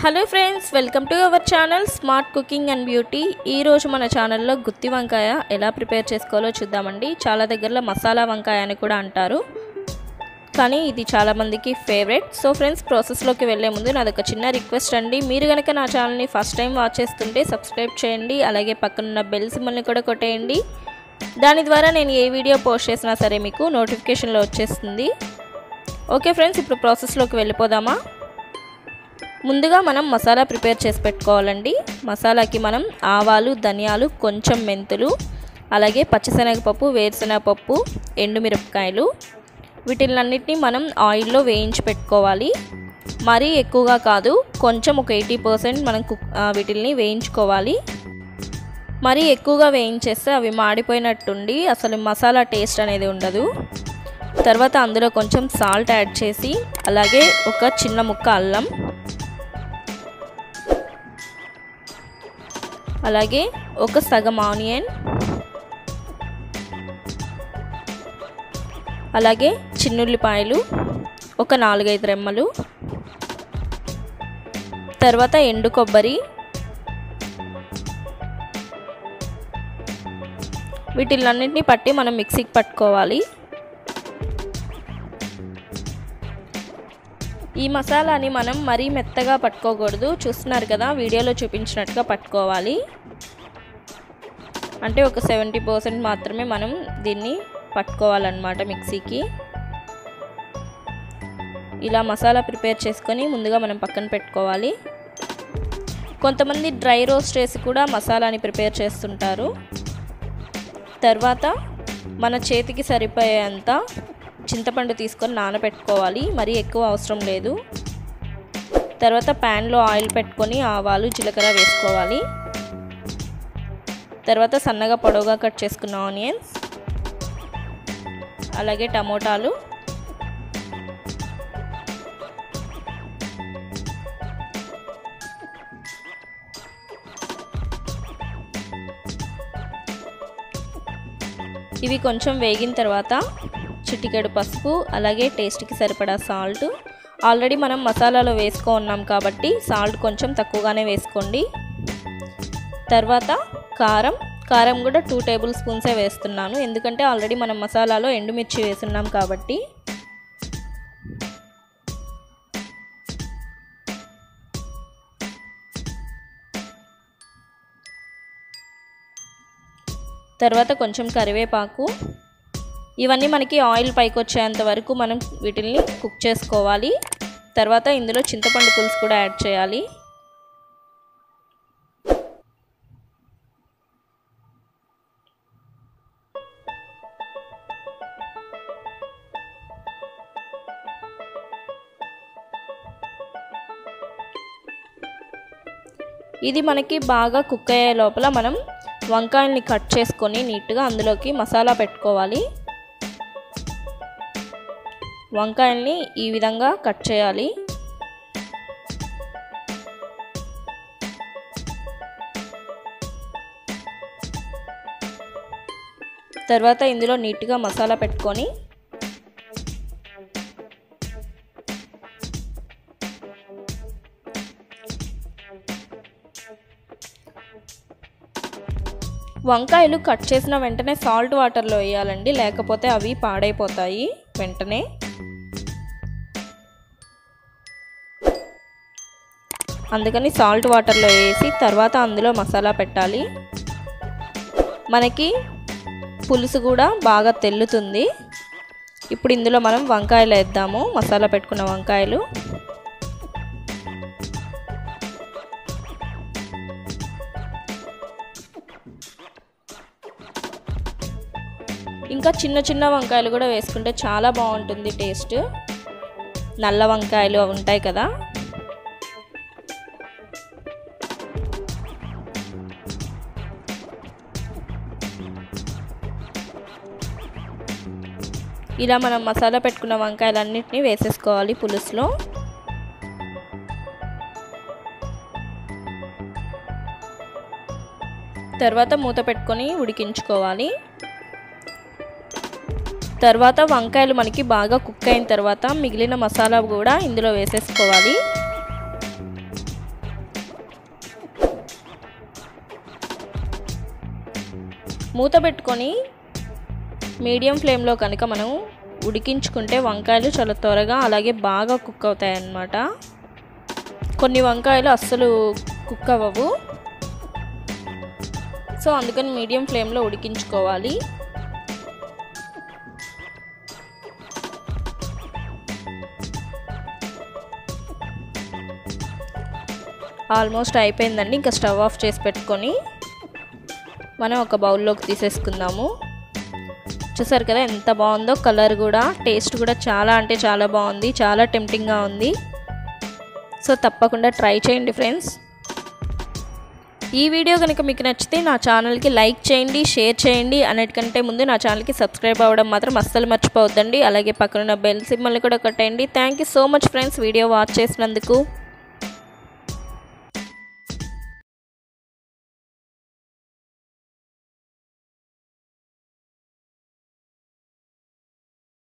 hello friends welcome to our channel smart cooking and beauty ఈరోజు మన ఛానల్లో గుత్తి వంకాయ ఎలా ప్రిపేర్ చేసుకోవాలో చూద్దామండి చాలా దగ్గరలో మసాలా వంకాయ అని కూడా అంటారు కానీ ఇది చాలామందికి ఫేవరెట్ సో ఫ్రెండ్స్ ప్రాసెస్లోకి వెళ్ళే ముందు నాది ఒక చిన్న రిక్వెస్ట్ అండి మీరు కనుక నా ఛానల్ని ఫస్ట్ టైం వాచ్ చేస్తుంటే సబ్స్క్రైబ్ చేయండి అలాగే పక్కనున్న బెల్ సింబల్ని కూడా కొట్టేయండి దాని ద్వారా నేను ఏ వీడియో పోస్ట్ చేసినా సరే మీకు నోటిఫికేషన్లో వచ్చేస్తుంది ఓకే ఫ్రెండ్స్ ఇప్పుడు ప్రాసెస్లోకి వెళ్ళిపోదామా ముందుగా మనం మసాలా ప్రిపేర్ చేసి పెట్టుకోవాలండి మసాలాకి మనం ఆవాలు ధనియాలు కొంచెం మెంతులు అలాగే పచ్చిశనగపప్పు వేరుశనగపప్పు ఎండుమిరపకాయలు వీటిలన్నిటిని మనం ఆయిల్లో వేయించి పెట్టుకోవాలి మరీ ఎక్కువగా కాదు కొంచెం ఒక ఎయిటీ పర్సెంట్ మనం కుక్ వీటిల్ని వేయించుకోవాలి మరీ ఎక్కువగా వేయించేస్తే అవి మాడిపోయినట్టుండి అసలు మసాలా టేస్ట్ అనేది ఉండదు తర్వాత అందులో కొంచెం సాల్ట్ యాడ్ చేసి అలాగే ఒక చిన్న ముక్క అల్లం అలాగే ఒక సగం ఆనియన్ అలాగే చిన్నుల్లిపాయలు ఒక నాలుగైదు రెమ్మలు తర్వాత ఎండు కొబ్బరి వీటిలన్నింటినీ పట్టి మనం మిక్సీకి పట్టుకోవాలి ఈ మసాలాని మనం మరీ మెత్తగా పట్టుకోకూడదు చూస్తున్నారు కదా వీడియోలో చూపించినట్టుగా పట్టుకోవాలి అంటే ఒక సెవెంటీ పర్సెంట్ మాత్రమే మనం దీన్ని పట్టుకోవాలన్నమాట మిక్సీకి ఇలా మసాలా ప్రిపేర్ చేసుకొని ముందుగా మనం పక్కన పెట్టుకోవాలి కొంతమంది డ్రై రోస్ట్ చేసి కూడా మసాలాని ప్రిపేర్ చేస్తుంటారు తర్వాత మన చేతికి సరిపోయేంత చింతపండు తీసుకొని నానబెట్టుకోవాలి మరీ ఎక్కువ అవసరం లేదు తర్వాత ప్యాన్లో ఆయిల్ పెట్టుకొని ఆవాలు జీలకర్ర వేసుకోవాలి తర్వాత సన్నగా పొడవుగా కట్ చేసుకున్న ఆనియన్స్ అలాగే టమోటాలు ఇవి కొంచెం వేగిన తర్వాత చిటికెడు పసుపు అలాగే టేస్ట్కి సరిపడా సాల్ట్ ఆల్రెడీ మనం మసాలాలో వేసుకో ఉన్నాం కాబట్టి సాల్ట్ కొంచెం తక్కువగానే వేసుకోండి తర్వాత కారం కారం కూడా టూ టేబుల్ స్పూన్సే వేస్తున్నాను ఎందుకంటే ఆల్రెడీ మనం మసాలాలో ఎండుమిర్చి వేస్తున్నాం కాబట్టి తర్వాత కొంచెం కరివేపాకు ఇవన్నీ మనకి ఆయిల్ పైకి వచ్చేంత వరకు మనం వీటిల్ని కుక్ చేసుకోవాలి తర్వాత ఇందులో చింతపండు పులుసు కూడా యాడ్ చేయాలి ఇది మనకి బాగా కుక్ అయ్యే లోపల మనం వంకాయల్ని కట్ చేసుకొని నీట్గా అందులోకి మసాలా పెట్టుకోవాలి వంకాయల్ని ఈ విధంగా కట్ చేయాలి తర్వాత ఇందులో నీట్గా మసాలా పెట్టుకొని వంకాయలు కట్ చేసిన వెంటనే సాల్ట్ వాటర్లో వేయాలండి లేకపోతే అవి పాడైపోతాయి వెంటనే అందుకని సాల్ట్ వాటర్లో వేసి తర్వాత అందులో మసాలా పెట్టాలి మనకి పులుసు కూడా బాగా తెల్లుతుంది ఇప్పుడు ఇందులో మనం వంకాయలు వేద్దాము మసాలా పెట్టుకున్న వంకాయలు ఇంకా చిన్న చిన్న వంకాయలు కూడా వేసుకుంటే చాలా బాగుంటుంది టేస్ట్ నల్ల వంకాయలు ఉంటాయి కదా ఇలా మనం మసాలా పెట్టుకున్న వంకాయలన్నింటినీ వేసేసుకోవాలి పులుసులో తర్వాత మూత పెట్టుకొని ఉడికించుకోవాలి తర్వాత వంకాయలు మనకి బాగా కుక్ అయిన తర్వాత మిగిలిన మసాలా కూడా ఇందులో వేసేసుకోవాలి మూత పెట్టుకొని మీడియం ఫ్లేమ్లో కనుక మనం ఉడికించుకుంటే వంకాయలు చాలా త్వరగా అలాగే బాగా కుక్ అవుతాయి అన్నమాట కొన్ని వంకాయలు అస్సలు కుక్ అవ్వవు సో అందుకని మీడియం ఫ్లేమ్లో ఉడికించుకోవాలి ఆల్మోస్ట్ అయిపోయిందండి ఇంకా స్టవ్ ఆఫ్ చేసి పెట్టుకొని మనం ఒక బౌల్లోకి తీసేసుకుందాము చూసారు కదా ఎంత బాగుందో కలర్ కూడా టేస్ట్ కూడా చాలా అంటే చాలా బాగుంది చాలా టెంప్టింగ్గా ఉంది సో తప్పకుండా ట్రై చేయండి ఫ్రెండ్స్ ఈ వీడియో కనుక మీకు నచ్చితే నా ఛానల్కి లైక్ చేయండి షేర్ చేయండి అన్నిటికంటే ముందు నా ఛానల్కి సబ్స్క్రైబ్ అవ్వడం మాత్రం అస్సలు మర్చిపోవద్దండి అలాగే పక్కన బెల్ సిమ్మల్ని కూడా కొట్టండి thank you so much friends video watch చేసినందుకు